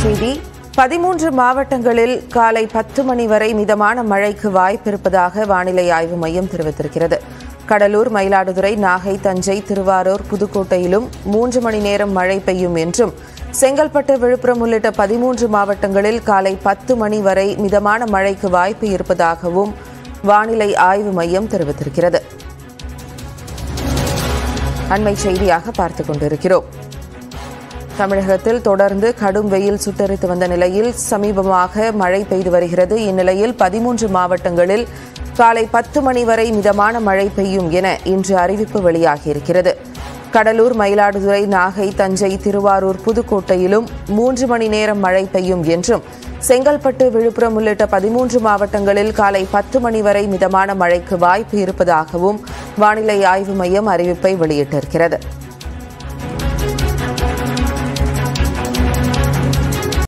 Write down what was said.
செய்தி பதிமூன்று மாவட்டங்களில் காலை பத்து மணி வரை மிதமான மழைக்கு வாய்ப்பிருப்பதாக வானிலை ஆய்வு மையம் தெரிவித்திருக்கிறது கடலூர் மயிலாடுதுறை நாகை தஞ்சை திருவாரூர் புதுக்கோட்டையிலும் மூன்று மணி நேரம் மழை பெய்யும் என்றும் செங்கல்பட்டு விழுப்புரம் உள்ளிட்ட பதிமூன்று மாவட்டங்களில் காலை பத்து மணி வரை மிதமான மழைக்கு வாய்ப்பு இருப்பதாகவும் வானிலை ஆய்வு மையம் தெரிவித்திருக்கிறது அண்மை செய்தியாக பார்த்துக் கொண்டிருக்கிறோம் தமிழகத்தில் தொடர்ந்து கடும் வெயில் சுட்டரித்து வந்த நிலையில் சமீபமாக மழை பெய்து வருகிறது இந்நிலையில் பதிமூன்று மாவட்டங்களில் காலை பத்து மணி வரை மிதமான மழை பெய்யும் என இன்று அறிவிப்பு வெளியாகியிருக்கிறது கடலூர் மயிலாடுதுறை நாகை தஞ்சை திருவாரூர் புதுக்கோட்டையிலும் மூன்று மணி நேரம் மழை பெய்யும் என்றும் செங்கல்பட்டு விழுப்புரம் உள்ளிட்ட பதிமூன்று மாவட்டங்களில் காலை பத்து மணி வரை மிதமான மழைக்கு வாய்ப்பு இருப்பதாகவும் வானிலை ஆய்வு மையம் அறிவிப்பை வெளியிட்டிருக்கிறது